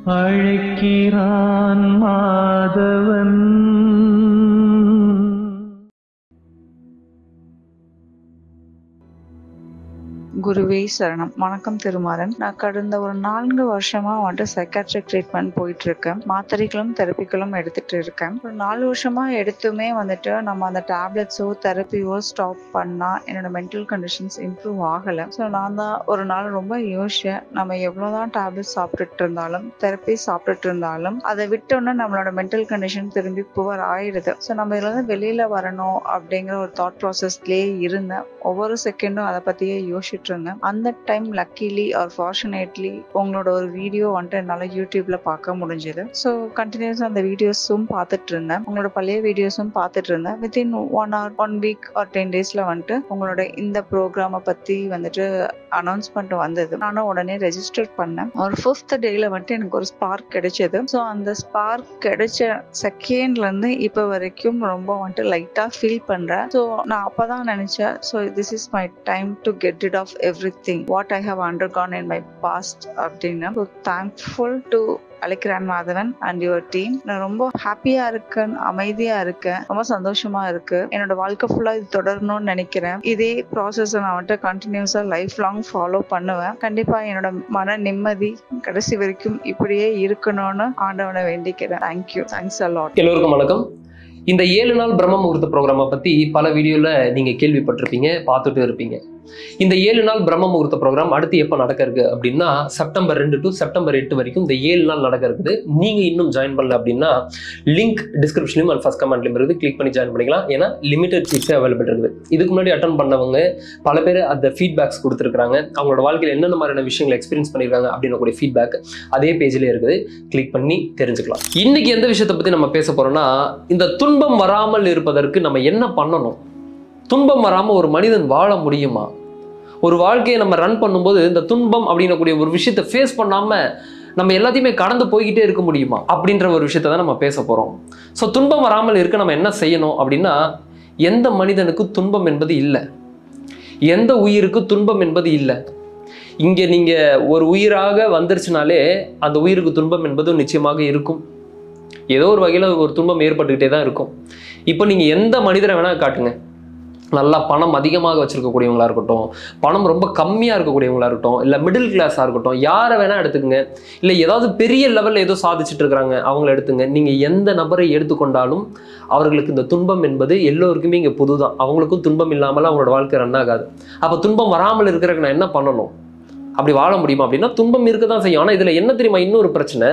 அழைக்கிறான் மாதவன் குருவே சரணம் வணக்கம் திருமாறன் நான் கடந்த ஒரு நான்கு வருஷமா வந்துட்டு சைக்காட்ரிக் ட்ரீட்மெண்ட் போயிட்டு இருக்கேன் மாத்திரைகளும் தெரப்பிகளும் எடுத்துட்டு இருக்கேன் ஒரு நாலு வருஷமா எடுத்துமே வந்துட்டு நம்ம அந்த டேப்லெட்ஸோ தெரப்பியோ ஸ்டாப் பண்ணா என்னோட மென்டல் கண்டிஷன்ஸ் இம்ப்ரூவ் ஆகலை ஸோ நான் தான் ஒரு நாள் ரொம்ப யோசிச்சேன் நம்ம எவ்வளோதான் டேப்லெட் சாப்பிட்டுட்டு இருந்தாலும் தெரப்பி சாப்பிட்டுட்டு இருந்தாலும் அதை விட்டோன்னா நம்மளோட மென்டல் கண்டிஷன் திரும்பி புவர் ஆயிடுது ஸோ நம்ம இதுல இருந்து வெளியில வரணும் அப்படிங்கிற ஒரு தாட் ப்ராசஸ்லேயே இருந்தேன் ஒவ்வொரு செகண்டும் அதை பத்தியே யோசிச்சுட்டு இருந்தேன் அந்த டைம் லக்கிலி ஆர் ஃபார்ச்சுனேட்லி உங்களோட ஒரு வீடியோ வந்துட்டு என்னால் யூடியூப்ல பார்க்க முடிஞ்சது ஸோ கண்டினியூஸாக அந்த வீடியோஸும் பார்த்துட்டு இருந்தேன் உங்களோட பழைய வீடியோஸும் பார்த்துட்டு இருந்தேன் within one hour one week or ten டேஸ்ல வந்துட்டு உங்களோட இந்த ப்ரோக்ராமை பத்தி வந்துட்டு அனௌன்ஸ்மெண்ட் வந்தது நானும் உடனே ரெஜிஸ்டர் பண்ணேன் ஒரு ஃபிஃப்த் டேல வந்துட்டு எனக்கு ஒரு ஸ்பார்க் கிடைச்சது ஸோ அந்த ஸ்பார்க் கிடைச்ச செகண்ட்ல இருந்து இப்போ வரைக்கும் ரொம்ப வந்துட்டு லைட்டா ஃபீல் பண்றேன் ஸோ நான் அப்பதான் நினைச்சேன் so this is my time to get it off everything what I have undergone in my past அப்படின்னு ஸோ தேங்க்ஃபுல் டு அழைக்கிறான் மாதவன் அண்ட் யுவர் டீம் நான் ரொம்ப ஹாப்பியா இருக்கேன் அமைதியா இருக்கேன் ரொம்ப சந்தோஷமா இருக்கு என்னோட வாழ்க்கை ஃபுல்லா இது தொடரணும்னு நினைக்கிறேன் இதே ப்ராசஸ் நான் வந்துட்டு கண்டினியூஸா லைஃப் லாங் ஃபாலோ பண்ணுவேன் கண்டிப்பா என்னோட மன நிம்மதி கடைசி வரைக்கும் இப்படியே இருக்கணும்னு ஆண்டவனை வேண்டிக்கிறேன் தேங்க்யூ தேங்க்ஸ் அலாட் எல்லோருக்கும் வணக்கம் இந்த ஏழு நாள் பிரம்ம முகூர்த்த ப்ரோக்ராமை பற்றி பல வீடியோவில் நீங்கள் கேள்விப்பட்டிருப்பீங்க பார்த்துட்டு இருப்பீங்க இந்த ஏழு நாள் பிரம்ம முகூர்த்த ப்ரோக்ராம் அடுத்து எப்போ நடக்க இருக்கு அப்படின்னா செப்டம்பர் ரெண்டு டு செப்டம்பர் எட்டு வரைக்கும் இந்த ஏழு நாள் நடக்க இருக்குது நீங்கள் இன்னும் ஜாயின் பண்ணல அப்படின்னா லிங்க் டிஸ்கிரிப்ஷன்லையும் அண்ட் ஃபஸ்ட் கமெண்ட்லையும் இருக்குது கிளிக் பண்ணி ஜாயின் பண்ணிக்கலாம் ஏன்னா லிமிடெட் சீட்ஸே அவைலபிள் இருக்குது இதுக்கு முன்னாடி அட்டன் பண்ணவங்க பல பேர் அந்த ஃபீட்பேக்ஸ் கொடுத்துருக்காங்க அவங்களோட வாழ்க்கையில் என்னென்ன மாதிரியான விஷயங்களை எக்ஸ்பீரியன்ஸ் பண்ணியிருக்காங்க அப்படின்னு கூடிய ஃபீட்பேக் அதே பேஜ்லேயே இருக்குது கிளிக் பண்ணி தெரிஞ்சுக்கலாம் இன்னைக்கு எந்த விஷயத்தை பற்றி நம்ம பேச போறோம்னா இந்த துன்பம் வராமல் இருப்பதற்கு நம்ம என்ன பண்ணணும் துன்பம் வராமல் ஒரு மனிதன் வாழ முடியுமா ஒரு வாழ்க்கையை நம்ம ரன் பண்ணும்போது இந்த துன்பம் அப்படின்னக்கூடிய ஒரு விஷயத்தை ஃபேஸ் பண்ணாமல் நம்ம எல்லாத்தையுமே கடந்து போய்கிட்டே இருக்க முடியுமா அப்படின்ற ஒரு விஷயத்தை தான் நம்ம பேச போகிறோம் ஸோ துன்பம் வராமல் இருக்க நம்ம என்ன செய்யணும் அப்படின்னா எந்த மனிதனுக்கு துன்பம் என்பது இல்லை எந்த உயிருக்கு துன்பம் என்பது இல்லை இங்கே நீங்கள் ஒரு உயிராக வந்துருச்சுனாலே அந்த உயிருக்கு துன்பம் என்பது நிச்சயமாக இருக்கும் ஏதோ ஒரு வகையில் ஒரு துன்பம் ஏற்பட்டுக்கிட்டே தான் இருக்கும் இப்போ நீங்கள் எந்த மனிதரை வேணால் காட்டுங்க நல்லா பணம் அதிகமாக வச்சுருக்கக்கூடியவங்களா இருக்கட்டும் பணம் ரொம்ப கம்மியாக இருக்கக்கூடியவங்களா இருக்கட்டும் இல்லை மிடில் கிளாஸாக இருக்கட்டும் யாரை வேணால் எடுத்துக்கங்க இல்லை ஏதாவது பெரிய லெவலில் ஏதோ சாதிச்சுட்டு இருக்கிறாங்க அவங்கள எடுத்துங்க நீங்கள் எந்த நபரை எடுத்துக்கொண்டாலும் அவர்களுக்கு இந்த துன்பம் என்பது எல்லோருக்குமே இங்கே புது தான் அவங்களுக்கும் துன்பம் இல்லாமல் அவங்களோட வாழ்க்கை ரன் ஆகாது அப்போ துன்பம் வராமல் இருக்கிறதுக்கு நான் என்ன பண்ணணும் அப்படி வாழ முடியுமா அப்படின்னா துன்பம் இருக்க தான் செய்யும் ஆனால் இதில் என்ன தெரியுமா இன்னொரு பிரச்சனை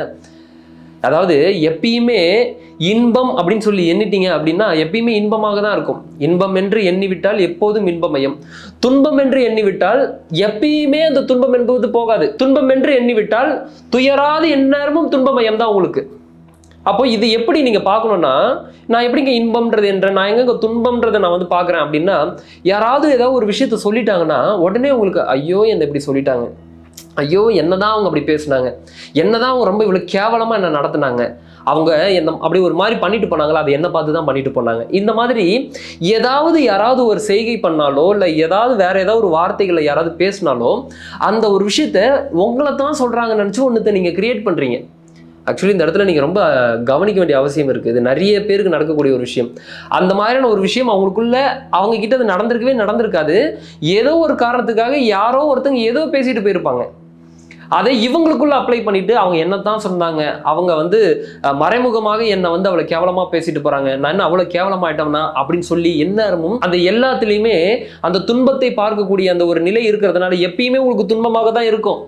அதாவது எப்பயுமே இன்பம் அப்படின்னு சொல்லி எண்ணிட்டீங்க அப்படின்னா எப்பயுமே இன்பமாக தான் இருக்கும் இன்பம் என்று எண்ணிவிட்டால் எப்போதும் இன்பமயம் துன்பம் என்று எண்ணிவிட்டால் எப்பயுமே அந்த துன்பம் என்பது போகாது துன்பம் என்று எண்ணிவிட்டால் துயராது எந்நேரமும் துன்பமயம் தான் உங்களுக்கு அப்போ இது எப்படி நீங்க பார்க்கணும்னா நான் எப்படிங்க இன்பம்ன்றது என்ற நான் எங்க துன்பம்ன்றதை நான் வந்து பார்க்குறேன் அப்படின்னா யாராவது ஏதாவது ஒரு விஷயத்த சொல்லிட்டாங்கன்னா உடனே உங்களுக்கு ஐயோ என்ன இப்படி சொல்லிட்டாங்க ஐயோ என்னதான் அவங்க அப்படி பேசுனாங்க என்னதான் அவங்க ரொம்ப இவ்வளோ கேவலமாக என்ன நடத்துனாங்க அவங்க என்ன அப்படி ஒரு மாதிரி பண்ணிட்டு போனாங்களா அது என்ன பார்த்து தான் பண்ணிட்டு போனாங்க இந்த மாதிரி ஏதாவது யாராவது ஒரு செய்கை பண்ணாலோ இல்லை ஏதாவது வேற ஏதாவது ஒரு வார்த்தைகளை யாராவது பேசினாலோ அந்த ஒரு விஷயத்த உங்களை தான் சொல்றாங்கன்னு நினச்சி ஒன்றத்தை நீங்கள் கிரியேட் பண்ணுறீங்க ஆக்சுவலி இந்த இடத்துல நீங்கள் ரொம்ப கவனிக்க வேண்டிய அவசியம் இருக்குது இது நிறைய பேருக்கு நடக்கக்கூடிய ஒரு விஷயம் அந்த மாதிரியான ஒரு விஷயம் அவங்களுக்குள்ள அவங்க கிட்ட அது நடந்திருக்கவே நடந்திருக்காது ஏதோ ஒரு காரணத்துக்காக யாரோ ஒருத்தங்க ஏதோ பேசிட்டு போயிருப்பாங்க அதை இவங்களுக்குள்ள அப்ளை பண்ணிட்டு அவங்க என்னத்தான் சொன்னாங்க அவங்க வந்து அஹ், மறைமுகமாக என்னை வந்து அவளை கேவலமா பேசிட்டு போறாங்க நான் என்ன அவ்வளவு கேவலமாயிட்டோம்னா அப்படின்னு சொல்லி எந்நேரமும் அந்த எல்லாத்துலேயுமே அந்த துன்பத்தை பார்க்கக்கூடிய அந்த ஒரு நிலை இருக்கிறதுனால எப்பயுமே உங்களுக்கு துன்பமாக தான் இருக்கும்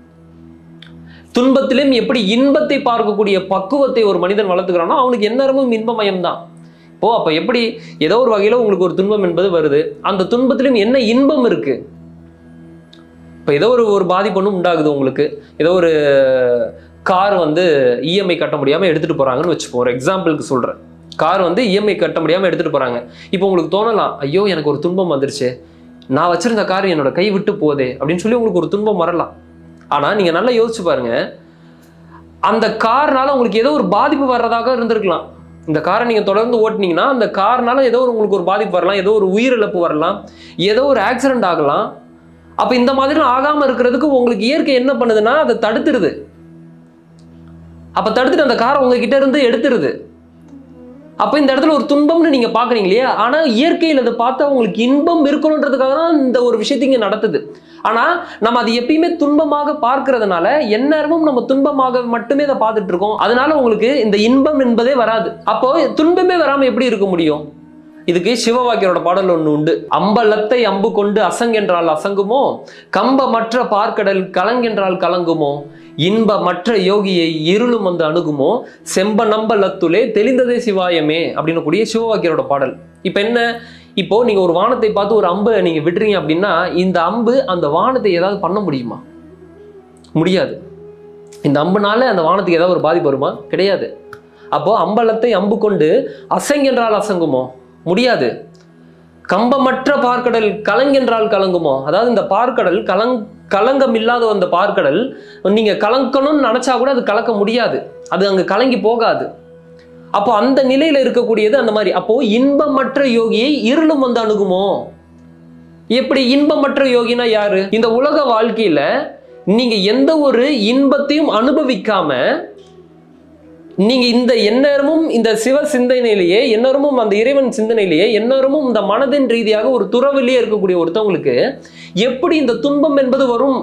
துன்பத்திலும் எப்படி இன்பத்தை பார்க்கக்கூடிய பக்குவத்தை ஒரு மனிதன் வளர்த்துக்கிறானோ அவனுக்கு எந்நேரமும் இன்பமயம் தான் இப்போ அப்ப எப்படி ஏதோ ஒரு வகையில உங்களுக்கு ஒரு துன்பம் என்பது வருது அந்த துன்பத்திலும் என்ன இன்பம் இருக்கு இப்போ ஏதோ ஒரு ஒரு பாதிப்பு ஒன்றும் உண்டாகுது உங்களுக்கு ஏதோ ஒரு கார் வந்து இஎம்ஐ கட்ட முடியாமல் எடுத்துகிட்டு போகிறாங்கன்னு வச்சுப்போம் ஒரு எக்ஸாம்பிளுக்கு சொல்கிறேன் கார் வந்து இஎம்ஐ கட்ட முடியாமல் எடுத்துகிட்டு போகிறாங்க இப்போ உங்களுக்கு தோணலாம் ஐயோ எனக்கு ஒரு துன்பம் வந்துருச்சு நான் வச்சிருந்த கார் என்னோட கை விட்டு போதே அப்படின்னு சொல்லி உங்களுக்கு ஒரு துன்பம் வரலாம் ஆனால் நீங்கள் நல்லா யோசிச்சு பாருங்க அந்த கார்னால உங்களுக்கு ஏதோ ஒரு பாதிப்பு வர்றதாக இருந்திருக்கலாம் இந்த காரை நீங்கள் தொடர்ந்து ஓட்டுனீங்கன்னா அந்த கார்னால ஏதோ ஒரு உங்களுக்கு ஒரு பாதிப்பு வரலாம் ஏதோ ஒரு உயிரிழப்பு வரலாம் ஏதோ ஒரு ஆக்சிடென்ட் ஆகலாம் அப்போ இந்த மாதிரி ஆகாமல் இருக்கிறதுக்கு உங்களுக்கு இயற்கை என்ன பண்ணுதுன்னா அதை தடுத்துருது அப்ப தடுத்துட்டு அந்த காரை உங்ககிட்ட இருந்து எடுத்துருது அப்ப இந்த இடத்துல ஒரு துன்பம்னு நீங்க பாக்குறீங்க இல்லையா ஆனா இயற்கையில் அதை பார்த்தா உங்களுக்கு இன்பம் இருக்கணுன்றதுக்காக தான் இந்த ஒரு விஷயத்தை இங்க நடத்துது ஆனா நம்ம அது எப்பயுமே துன்பமாக பார்க்கறதுனால எந்நேரமும் நம்ம துன்பமாக மட்டுமே அதை பார்த்துட்டு இருக்கோம் அதனால உங்களுக்கு இந்த இன்பம் என்பதே வராது அப்போ துன்பமே வராம எப்படி இருக்க முடியும் இதுக்கு சிவவாக்கியரோட பாடல் ஒன்று உண்டு அம்பலத்தை அம்பு கொண்டு அசங்கென்றால் அசங்குமோ கம்பமற்ற பார்க்கடல் கலங்கென்றால் கலங்குமோ இன்பமற்ற யோகியை இருளும் வந்து அணுகுமோ செம்ப நம்பலத்துலே தெளிந்ததே சிவாயமே அப்படின்னு கூடிய சிவவாக்கியரோட பாடல் இப்போ என்ன இப்போ நீங்க ஒரு வானத்தை பார்த்து ஒரு அம்பை நீங்க விடுறீங்க அப்படின்னா இந்த அம்பு அந்த வானத்தை ஏதாவது பண்ண முடியுமா முடியாது இந்த அம்புனால அந்த வானத்துக்கு ஏதாவது ஒரு பாதிப்பு வருமா கிடையாது அப்போ அம்பலத்தை அம்பு கொண்டு அசங்கென்றால் அசங்குமோ முடியாது கம்பமற்ற பார்க்கடல் கலங்கென்றால் கலங்குமோ அதாவது இந்த பார்க்கடல் கலங் கலங்கம் இல்லாத அந்த பார்க்கடல் நீங்க கலங்கணும்னு நினைச்சா கூட அது கலக்க முடியாது அது அங்க கலங்கி போகாது அப்போ அந்த நிலையில இருக்கக்கூடியது அந்த மாதிரி அப்போ இன்பமற்ற யோகியை இருளும் வந்து அணுகுமோ எப்படி இன்பமற்ற யோகினா யாரு இந்த உலக வாழ்க்கையில நீங்க எந்த ஒரு இன்பத்தையும் அனுபவிக்காம நீங்க இந்த எந்நேரமும் இந்த சிவ சிந்தனையிலேயே எந்நேரமும் அந்த இறைவன் சிந்தனையிலேயே எந்நேரமும் இந்த மனதின் ரீதியாக ஒரு துறவிலேயே இருக்கக்கூடிய ஒருத்தவங்களுக்கு எப்படி இந்த துன்பம் என்பது வரும்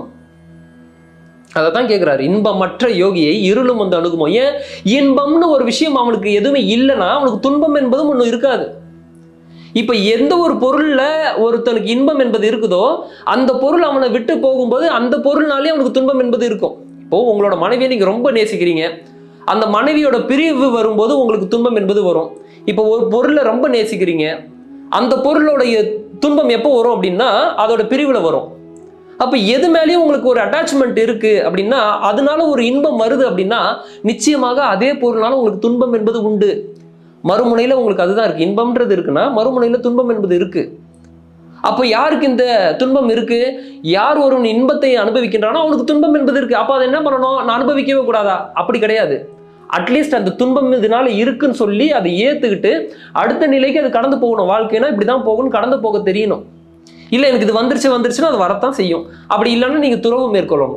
அதை தான் கேட்குறாரு இன்பமற்ற யோகியை இருளும் வந்து அணுகுமோ ஏன் இன்பம்னு ஒரு விஷயம் அவனுக்கு எதுவுமே இல்லைன்னா அவனுக்கு துன்பம் என்பதும் ஒன்றும் இருக்காது இப்ப எந்த ஒரு பொருள்ல ஒருத்தனுக்கு இன்பம் என்பது இருக்குதோ அந்த பொருள் அவனை விட்டு போகும்போது அந்த பொருள்னாலே அவனுக்கு துன்பம் என்பது இருக்கும் இப்போ உங்களோட மனைவியை நீங்க ரொம்ப நேசிக்கிறீங்க அந்த மனைவியோட பிரிவு வரும்போது உங்களுக்கு துன்பம் என்பது வரும் இப்போ ஒரு பொருளை ரொம்ப நேசிக்கிறீங்க அந்த பொருளோடைய துன்பம் எப்போ வரும் அப்படின்னா அதோட பிரிவுல வரும் அப்ப எது மேலேயும் உங்களுக்கு ஒரு அட்டாச்மெண்ட் இருக்கு அப்படின்னா அதனால ஒரு இன்பம் வருது அப்படின்னா நிச்சயமாக அதே பொருள்னால உங்களுக்கு துன்பம் என்பது உண்டு மறுமுனையில உங்களுக்கு அதுதான் இருக்கு இன்பம்ன்றது இருக்குன்னா மறுமுனையில துன்பம் என்பது இருக்கு அப்போ யாருக்கு இந்த துன்பம் இருக்கு யார் ஒருவன் இன்பத்தை அனுபவிக்கின்றானோ அவனுக்கு துன்பம் என்பது இருக்கு அப்போ அதை என்ன பண்ணணும் நான் அனுபவிக்கவே கூடாதா அப்படி கிடையாது அட்லீஸ்ட் அந்த துன்பம் இதனால இருக்குன்னு சொல்லி அதை ஏத்துக்கிட்டு அடுத்த நிலைக்கு அது கடந்து போகணும் வாழ்க்கைனா இப்படிதான் போகணும் கடந்து போக தெரியணும் இல்லை எனக்கு இது வந்துருச்சு வந்துருச்சுன்னா அது வரத்தான் செய்யும் அப்படி இல்லைன்னா நீங்க துறவு மேற்கொள்ளணும்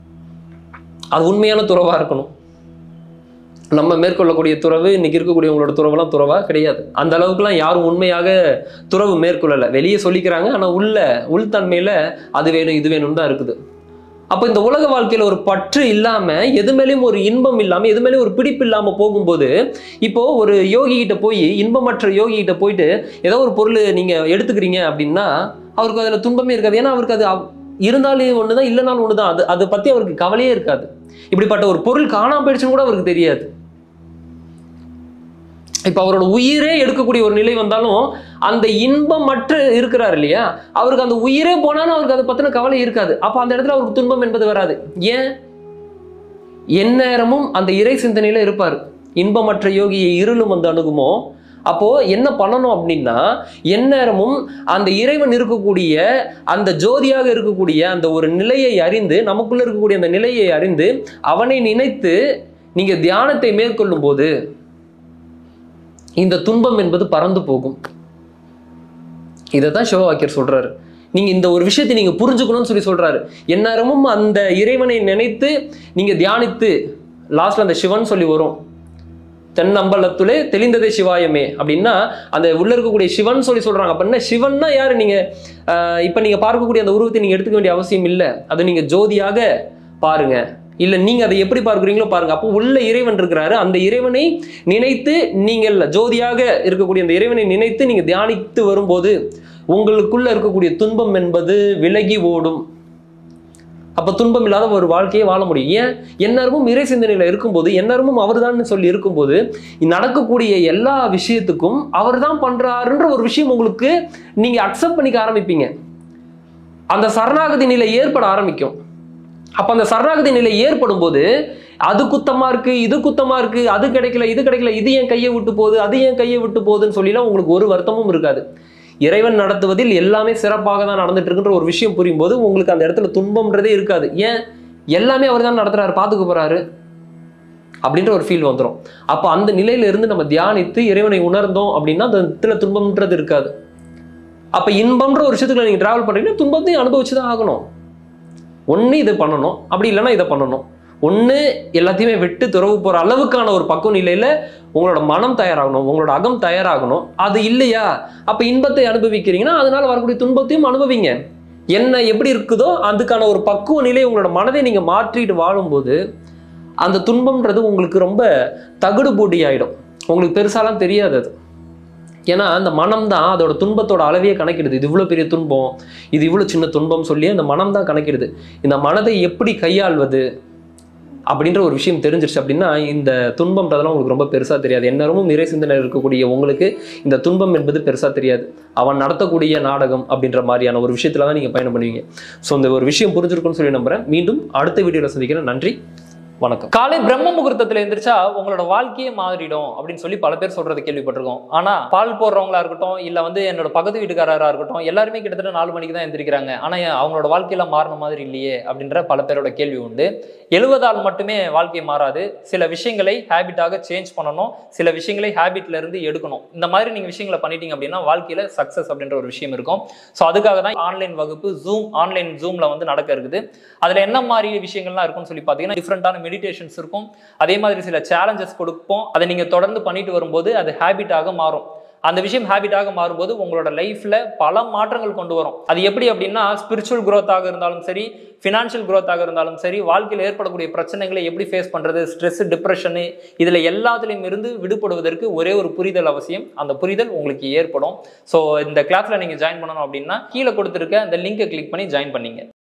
அது உண்மையான துறவா இருக்கணும் நம்ம மேற்கொள்ளக்கூடிய துறவு இன்னைக்கு இருக்கக்கூடியவங்களோட துறவெல்லாம் துறவா கிடையாது அந்த அளவுக்குலாம் யாரும் உண்மையாக துறவு மேற்கொள்ளலை வெளியே சொல்லிக்கிறாங்க ஆனால் உள்ள உள்தன்மையில அது வேணும் இது வேணும் தான் இருக்குது அப்போ இந்த உலக வாழ்க்கையில ஒரு பற்று இல்லாம எது மேலேயும் ஒரு இன்பம் இல்லாம எது மேலேயும் ஒரு பிடிப்பு இல்லாம போகும்போது இப்போ ஒரு யோகி கிட்ட போய் இன்பமற்ற யோகி கிட்ட போயிட்டு ஏதோ ஒரு பொருள் நீங்க எடுத்துக்கிறீங்க அப்படின்னா அவருக்கு அதுல துன்பமே இருக்காது ஏன்னா அவருக்கு அது அவ்- இருந்தாலும் ஒண்ணுதான் இல்லைனாலும் ஒண்ணுதான் அது அதை பத்தி அவருக்கு கவலையே இருக்காது இப்படிப்பட்ட ஒரு பொருள் காணாம போயிடுச்சுன்னு கூட அவருக்கு தெரியாது இப்ப அவரோட உயிரே எடுக்கக்கூடிய ஒரு நிலை வந்தாலும் அந்த இன்பம் மற்ற இருக்கிறார் இல்லையா அவருக்கு அந்த உயிரே போனாலும் அவருக்கு அதை பத்தின கவலை இருக்காது அப்ப அந்த இடத்துல அவருக்கு துன்பம் என்பது வராது ஏன் எந்நேரமும் அந்த இறை சிந்தனையில இருப்பார் இன்பமற்ற யோகியை இருளும் வந்து அணுகுமோ அப்போ என்ன பண்ணணும் அப்படின்னா எந்நேரமும் அந்த இறைவன் இருக்கக்கூடிய அந்த ஜோதியாக இருக்கக்கூடிய அந்த ஒரு நிலையை அறிந்து நமக்குள்ள இருக்கக்கூடிய அந்த நிலையை அறிந்து அவனை நினைத்து நீங்க தியானத்தை மேற்கொள்ளும் போது இந்த துன்பம் என்பது பறந்து போகும் இதை தான் சிவவாக்கியர் சொல்றாரு நீங்க இந்த ஒரு விஷயத்தை நீங்க புரிஞ்சுக்கணும்னு சொல்லி சொல்றாரு எந்நேரமும் அந்த இறைவனை நினைத்து நீங்க தியானித்து லாஸ்ட்ல அந்த சிவன் சொல்லி வரும் தென்னம்பலத்துலே தெளிந்ததே சிவாயமே அப்படின்னா அந்த உள்ள இருக்கக்கூடிய சிவன் சொல்லி சொல்றாங்க அப்படின்னா சிவன்னா யாரு நீங்க ஆஹ் இப்ப நீங்க பார்க்கக்கூடிய அந்த உருவத்தை நீங்க எடுத்துக்க வேண்டிய அவசியம் இல்லை அதை நீங்க ஜோதியாக பாருங்க இல்ல நீங்க அதை எப்படி பார்க்குறீங்களோ பாருங்க அப்போ உள்ள இறைவன் இருக்கிறாரு அந்த இறைவனை நினைத்து நீங்கள் ஜோதியாக இருக்கக்கூடிய அந்த இறைவனை நினைத்து நீங்க தியானித்து வரும்போது உங்களுக்குள்ள இருக்கக்கூடிய துன்பம் என்பது விலகி ஓடும் அப்ப துன்பம் இல்லாத ஒரு வாழ்க்கையை வாழ முடியும் ஏன் எந்நேரமும் இறை சிந்தனையில இருக்கும்போது எந்நேரமும் அவர்தான் சொல்லி இருக்கும்போது நடக்கக்கூடிய எல்லா விஷயத்துக்கும் அவர்தான் பண்றாருன்ற ஒரு விஷயம் உங்களுக்கு நீங்க அக்செப்ட் பண்ணிக்க ஆரம்பிப்பீங்க அந்த சரணாகதி நிலை ஏற்பட ஆரம்பிக்கும் அப்ப அந்த சரணாகதி நிலை ஏற்படும் போது அது குத்தமா இருக்கு இது குத்தமா இருக்கு அது கிடைக்கல இது கிடைக்கல இது என் கையை விட்டு போகுது அது என் கையை விட்டு போகுதுன்னு சொல்லிலாம் உங்களுக்கு ஒரு வருத்தமும் இருக்காது இறைவன் நடத்துவதில் எல்லாமே சிறப்பாக தான் நடந்துட்டு இருக்குன்ற ஒரு விஷயம் புரியும் போது உங்களுக்கு அந்த இடத்துல துன்பம்ன்றதே இருக்காது ஏன் எல்லாமே அவர் தான் நடத்துறாரு பாத்துக்க போறாரு அப்படின்ற ஒரு ஃபீல் வந்துடும் அப்போ அந்த நிலையில இருந்து நம்ம தியானித்து இறைவனை உணர்ந்தோம் அப்படின்னா அந்த இடத்துல துன்பம்ன்றது இருக்காது அப்ப இன்பம்ன்ற ஒரு விஷயத்துக்குள்ள நீங்க டிராவல் பண்றீங்கன்னா துன்பத்தையும் அனுபவிச்சு தான் ஆகணும் ஒண்ணு இது பண்ணணும் அப்படி இல்லைன்னா இதை பண்ணணும் ஒன்று எல்லாத்தையுமே விட்டு துறவு போகிற அளவுக்கான ஒரு பக்குவ நிலையில் உங்களோட மனம் தயாராகணும் உங்களோட அகம் தயாராகணும் அது இல்லையா அப்போ இன்பத்தை அனுபவிக்கிறீங்கன்னா அதனால வரக்கூடிய துன்பத்தையும் அனுபவிங்க என்ன எப்படி இருக்குதோ அதுக்கான ஒரு பக்குவ நிலை உங்களோட மனதை நீங்கள் மாற்றிட்டு வாழும்போது அந்த துன்பம்ன்றது உங்களுக்கு ரொம்ப தகுடு போட்டி ஆகிடும் உங்களுக்கு பெருசாலாம் தெரியாது அது ஏன்னா அந்த மனம் தான் அதோட துன்பத்தோட அளவையே கணக்கிடுது இது இவ்வளோ பெரிய துன்பம் இது இவ்வளோ சின்ன துன்பம் சொல்லி அந்த மனம் தான் கணக்கிடுது இந்த மனதை எப்படி கையாள்வது அப்படின்ற ஒரு விஷயம் தெரிஞ்சிருச்சு அப்படின்னா இந்த துன்பம்ன்றதெல்லாம் உங்களுக்கு ரொம்ப பெருசாக தெரியாது எந்நேரமும் இறை சிந்தனை இருக்கக்கூடிய உங்களுக்கு இந்த துன்பம் என்பது பெருசாக தெரியாது அவன் நடத்தக்கூடிய நாடகம் அப்படின்ற மாதிரியான ஒரு விஷயத்துல தான் நீங்கள் பயணம் பண்ணுவீங்க ஸோ இந்த ஒரு விஷயம் புரிஞ்சிருக்கும்னு சொல்லி நம்புறேன் மீண்டும் அடுத்த வீடியோவில் சந்திக்கிறேன் நன்றி வணக்கம் காலை பிரம்ம முகூர்த்தத்துல எந்திரிச்சா உங்களோட வாழ்க்கையே மாறிடும் அப்படின்னு சொல்லி பல பேர் சொல்றது கேள்விப்பட்டிருக்கோம் ஆனா பால் போடுறவங்களா இருக்கட்டும் இல்ல வந்து என்னோட பக்கத்து வீட்டுக்காரரா இருக்கட்டும் எல்லாருமே கிட்டத்தட்ட நாலு மணிக்கு தான் எந்திரிக்கிறாங்க ஆனா ஏன் அவங்களோட வாழ்க்கையில மாறின மாதிரி இல்லையே அப்படின்ற பல பேரோட கேள்வி உண்டு எழுவதால் மட்டுமே வாழ்க்கை மாறாது சில விஷயங்களை ஹேபிட்டாக சேஞ்ச் பண்ணணும் சில விஷயங்களை ஹேபிட்ல இருந்து எடுக்கணும் இந்த மாதிரி நீங்க விஷயங்களை பண்ணிட்டீங்க அப்படின்னா வாழ்க்கையில சக்சஸ் அப்படின்ற ஒரு விஷயம் இருக்கும் ஸோ அதுக்காக தான் ஆன்லைன் வகுப்பு ஜூம் ஆன்லைன் ஜூம்ல வந்து நடக்க இருக்குது அதுல என்ன மாதிரி விஷயங்கள்லாம் இருக்கும்னு சொல்லி பார்த்தீங்கன்னா டிஃப்ரெண்டான மெடிடேஷன்ஸ் இருக்கும் அதே மாதிரி சில சேலஞ்சஸ் கொடுப்போம் அதை நீங்க தொடர்ந்து பண்ணிட்டு வரும்போது அது ஹேபிட்டாக மாறும் அந்த விஷயம் ஹேபிட்டாக மாறும்போது உங்களோட லைஃப்ல பல மாற்றங்கள் கொண்டு வரும் அது எப்படி அப்படின்னா ஸ்பிரிச்சுவல் growth-ஆக இருந்தாலும் சரி ஃபினான்ஷியல் growth-ஆக இருந்தாலும் சரி வாழ்க்கையில் ஏற்படக்கூடிய பிரச்சனைகளை எப்படி ஃபேஸ் பண்றது ஸ்ட்ரெஸ் டிப்ரெஷனு இதுல எல்லாத்துலேயும் இருந்து விடுபடுவதற்கு ஒரே ஒரு புரிதல் அவசியம் அந்த புரிதல் உங்களுக்கு ஏற்படும் ஸோ இந்த கிளாஸ்ல நீங்க ஜாயின் பண்ணணும் அப்படின்னா கீழே கொடுத்துருக்க அந்த லிங்கை கிளிக் பண்ணி ஜாயின் பண்ணீங்க